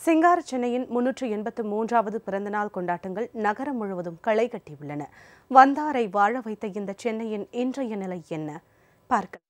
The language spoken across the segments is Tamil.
சிங்கார சென்னையின் முன்னூற்று எண்பத்து மூன்றாவது பிறந்தநாள் கொண்டாட்டங்கள் நகரம் முழுவதும் களை கட்டியுள்ளன வந்தாரை வாழ வைத்த இந்த சென்னையின் இன்றைய நிலை என்ன பார்க்க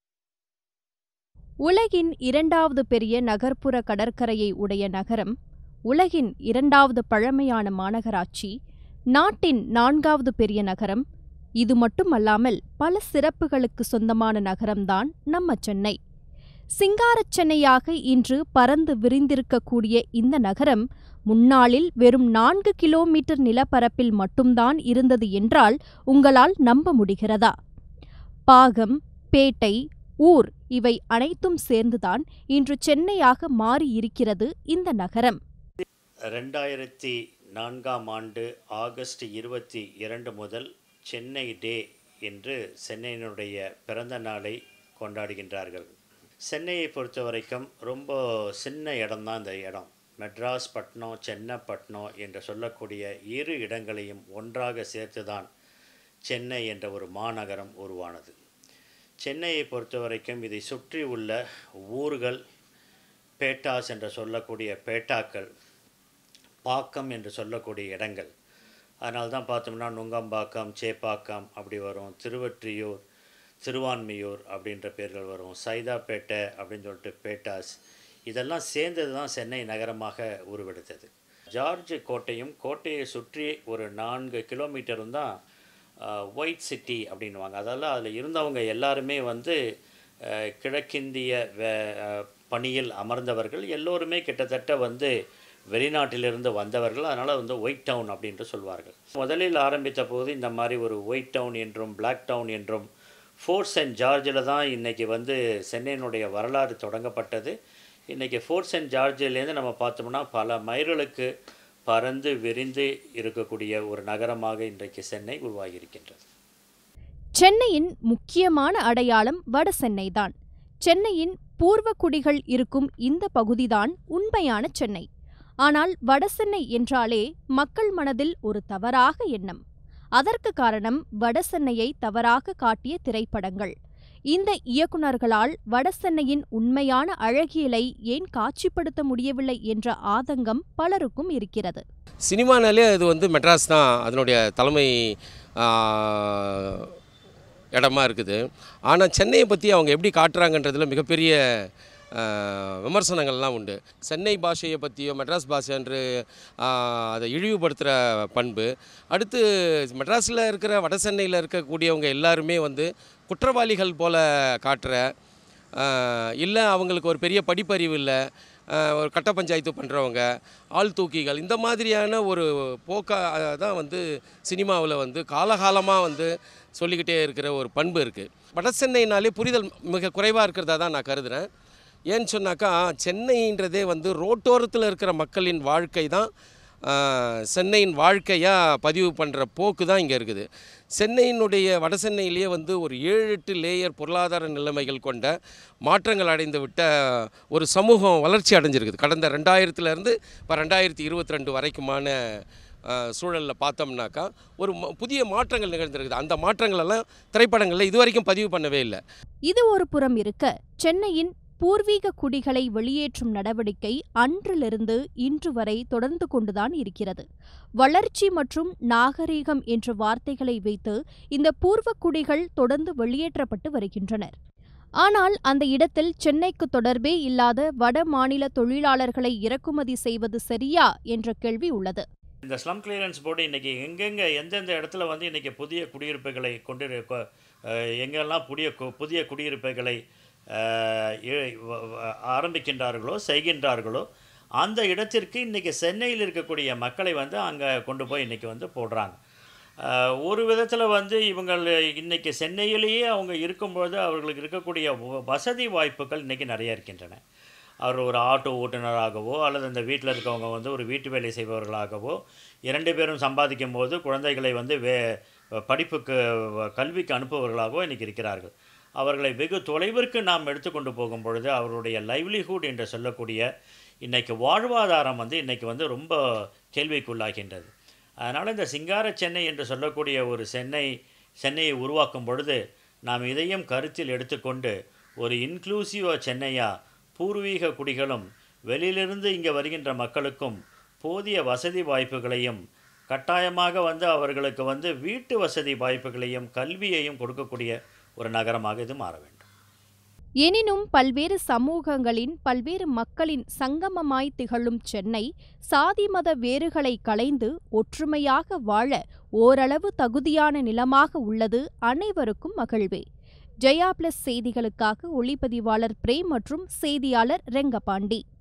உலகின் இரண்டாவது பெரிய நகர்ப்புற கடற்கரையை உடைய நகரம் உலகின் இரண்டாவது பழமையான மாநகராட்சி நாட்டின் நான்காவது பெரிய நகரம் இது மட்டுமல்லாமல் பல சிறப்புகளுக்கு சொந்தமான நகரம்தான் நம்ம சென்னை சிங்காரச் சென்னையாக இன்று பறந்து விரிந்திருக்கக்கூடிய இந்த நகரம் முன்னாளில் வெறும் நான்கு கிலோமீட்டர் நிலப்பரப்பில் மட்டும்தான் இருந்தது என்றால் உங்களால் நம்ப முடிகிறதா பாகம் பேட்டை ஊர் இவை அனைத்தும் சேர்ந்துதான் இன்று சென்னையாக மாறியிருக்கிறது இந்த நகரம் ரெண்டாயிரத்தி நான்காம் ஆண்டு ஆகஸ்ட் இருபத்தி இரண்டு முதல் சென்னை டே என்று சென்னையினுடைய பிறந்த நாளை கொண்டாடுகின்றார்கள் சென்னையை பொறுத்த வரைக்கும் ரொம்ப சின்ன இடம்தான் இந்த இடம் மெட்ராஸ் பட்னம் சென்னப்பட்டினம் என்று சொல்லக்கூடிய இரு இடங்களையும் ஒன்றாக சேர்த்துதான் சென்னை என்ற ஒரு மாநகரம் உருவானது சென்னையை பொறுத்த வரைக்கும் இதை சுற்றி உள்ள ஊர்கள் பேட்டாஸ் என்று சொல்லக்கூடிய பேட்டாக்கள் பாக்கம் என்று சொல்லக்கூடிய இடங்கள் அதனால தான் பார்த்தோம்னா நுங்கம்பாக்கம் சேப்பாக்கம் அப்படி வரும் திருவொற்றியூர் திருவான்மியூர் அப்படின்ற பேர்கள் வரும் சைதாப்பேட்டை அப்படின்னு சொல்லிட்டு பேட்டாஸ் இதெல்லாம் சேர்ந்தது தான் சென்னை நகரமாக உருவெடுத்தது ஜார்ஜ் கோட்டையும் கோட்டையை சுற்றி ஒரு நான்கு கிலோமீட்டரும் தான் ஒயிட் சிட்டி அப்படின்வாங்க அதெல்லாம் அதில் இருந்தவங்க எல்லாருமே வந்து அஹ், கிழக்கிந்திய வே- அஹ், பணியில் அமர்ந்தவர்கள் எல்லோருமே கிட்டத்தட்ட வந்து வெளிநாட்டிலிருந்து வந்தவர்கள் அதனால் வந்து ஒயிட் டவுன் அப்படின்ட்டு சொல்வார்கள் முதலில் ஆரம்பித்த போது இந்த மாதிரி ஒரு ஒயிட் டவுன் என்றும் பிளாக் டவுன் என்றும் ஃபோர்ட் சென்ட் ஜார்ஜில் தான் இன்றைக்கி வந்து சென்னையினுடைய வரலாறு தொடங்கப்பட்டது இன்றைக்கி ஃபோர்ட் சென்ட் ஜார்ஜிலேருந்து நம்ம பார்த்தோம்னா பல மைல்களுக்கு பறந்து விரிந்து இருக்கக்கூடிய ஒரு நகரமாக இன்றைக்கு சென்னை உருவாகி இருக்கின்றது சென்னையின் முக்கியமான அடையாளம் வட சென்னைதான் சென்னையின் பூர்வ குடிகள் இருக்கும் இந்த பகுதிதான் உண்மையான சென்னை ஆனால் வடசென்னை என்றாலே மக்கள் மனதில் ஒரு தவறாக எண்ணம் அதற்கு காரணம் வடசென்னையை தவறாக காட்டிய திரைப்படங்கள் இந்த இயக்குனர்களால் வடசென்னையின் உண்மையான அழகியலை ஏன் காட்சிப்படுத்த முடியவில்லை என்ற ஆதங்கம் பலருக்கும் இருக்கிறது சினிமானாலே அது வந்து மெட்ராஸ் தான் அதனுடைய தலைமை ஆ, இடமா இருக்குது ஆனால் சென்னையை பற்றி அவங்க எப்படி காட்டுறாங்கன்றதுல மிகப்பெரிய ஆ, விமர்சனங்கள்லாம் உண்டு சென்னை பாஷையை பற்றியோ மெட்ராஸ் பாஷை என்று ஆ, அதை இழிவுபடுத்துகிற பண்பு அடுத்து மெட்ராஸில் இருக்கிற வட சென்னையில் இருக்கக்கூடியவங்க எல்லாருமே வந்து குற்றவாளிகள் போல காட்டுற இல்லை அவங்களுக்கு ஒரு பெரிய படிப்பறிவு இல்லை ஒரு கட்ட பஞ்சாயத்து பண்ணுறவங்க ஆள் தூக்கிகள் இந்த மாதிரியான ஒரு போக்கா தான் வந்து சினிமாவில் வந்து காலகாலமாக வந்து சொல்லிக்கிட்டே இருக்கிற ஒரு பண்பு இருக்குது வட சென்னைனாலே புரிதல் மிக குறைவாக இருக்கிறதா தான் நான் கருதுகிறேன் ஏன்னு சொன்னாக்கா சென்னைன்றதே வந்து ரோட்டோரத்தில் இருக்கிற மக்களின் வாழ்க்கை தான் ஆஹ், சென்னையின் வாழ்க்கையாக பதிவு பண்ணுற போக்கு தான் இங்கே இருக்குது சென்னையினுடைய வட சென்னையிலேயே வந்து ஒரு ஏழு எட்டு லேயர் பொருளாதார நிலைமைகள் கொண்ட மாற்றங்கள் அடைந்து விட்ட ஒரு சமூகம் வளர்ச்சி அடைஞ்சிருக்குது கடந்த ரெண்டாயிரத்துலேருந்து இப்போ ரெண்டாயிரத்தி இருபத்தி ரெண்டு வரைக்குமான சூழலில் பார்த்தோம்னாக்கா ஒரு ம- புதிய மாற்றங்கள் நிகழ்ந்திருக்குது அந்த மாற்றங்கள் எல்லாம் திரைப்படங்களில் இது வரைக்கும் பதிவு பண்ணவே இல்லை இது ஒரு புறம் இருக்க சென்னையின் பூர்வீக குடிகளை வெளியேற்றும் நடவடிக்கை அன்றிலிருந்து இன்று வரை தொடர்ந்து கொண்டுதான் இருக்கிறது வளர்ச்சி மற்றும் நாகரீகம் என்ற வார்த்தைகளை வைத்து இந்த பூர்வ குடிகள் தொடர்ந்து வெளியேற்றப்பட்டு வருகின்றனர் ஆனால் அந்த இடத்தில் சென்னைக்கு தொடர்பே இல்லாத வட மாநில தொழிலாளர்களை இறக்குமதி செய்வது சரியா என்ற கேள்வி உள்ளது இந்த ஸ்லம் கிளியரன்ஸ் போர்டு இன்றைக்கி எங்கெங்கே எந்தெந்த இடத்துல வந்து இன்றைக்கி புதிய குடியிருப்புகளை கொண்டு கொ- அஹ், எங்கெல்லாம் புதிய கு- புதிய குடியிருப்புகளை அஹ், இ- வ- வ- ஆரம்பிக்கின்றார்களோ செய்கின்றார்களோ அந்த இடத்திற்கு இன்றைக்கி சென்னையில் இருக்கக்கூடிய மக்களை வந்து அங்கே கொண்டு போய் இன்றைக்கி வந்து போடுறாங்க அஹ், ஒரு விதத்தில் வந்து இவங்கள் இன்றைக்கி சென்னையிலேயே அவங்க இருக்கும்போது அவர்களுக்கு இருக்கக்கூடிய வ- வசதி வாய்ப்புகள் இன்றைக்கி நிறைய இருக்கின்றன அவர் ஒரு ஆட்டோ ஓட்டுநராகவோ அல்லது இந்த வீட்டில் இருக்கவங்க வந்து ஒரு வீட்டு வேலை செய்பவர்களாகவோ இரண்டு பேரும் சம்பாதிக்கும் போது குழந்தைகளை வந்து வே படிப்புக்கு வ- கல்விக்கு அனுப்புபவர்களாகவோ இன்றைக்கி இருக்கிறார்கள் அவர்களை வெகு தொலைவிற்கு நாம் எடுத்துக்கொண்டு போகும் பொழுது அவருடைய லைவ்லிஹுட் என்று சொல்லக்கூடிய இன்றைக்கி வாழ்வாதாரம் வந்து இன்றைக்கி வந்து ரொம்ப கேள்விக்குள்ளாகின்றது அதனால் இந்த சிங்கார சென்னை என்று சொல்லக்கூடிய ஒரு சென்னை சென்னையை உருவாக்கும் பொழுது நாம் இதையும் கருத்தில் எடுத்துக்கொண்டு ஒரு இன்க்ளூசிவ் சென்னையா பூர்வீக குடிகளும் வெளியிலிருந்து இங்கே வருகின்ற மக்களுக்கும் போதிய வசதி வாய்ப்புகளையும் கட்டாயமாக வந்து அவர்களுக்கு வந்து வீட்டு வசதி வாய்ப்புகளையும் கல்வியையும் கொடுக்கக்கூடிய ஒரு நகரமாக இது மாற வேண்டும் எனினும் பல்வேறு சமூகங்களின் பல்வேறு மக்களின் சங்கமமாய் திகழும் சென்னை சாதி மத வேறுகளை களைந்து ஒற்றுமையாக வாழ ஓரளவு தகுதியான நிலமாக உள்ளது அனைவருக்கும் மகிழ்வே ஜெயா பிளஸ் செய்திகளுக்காக ஒளிப்பதிவாளர் பிரேம் மற்றும் செய்தியாளர் ரெங்கபாண்டி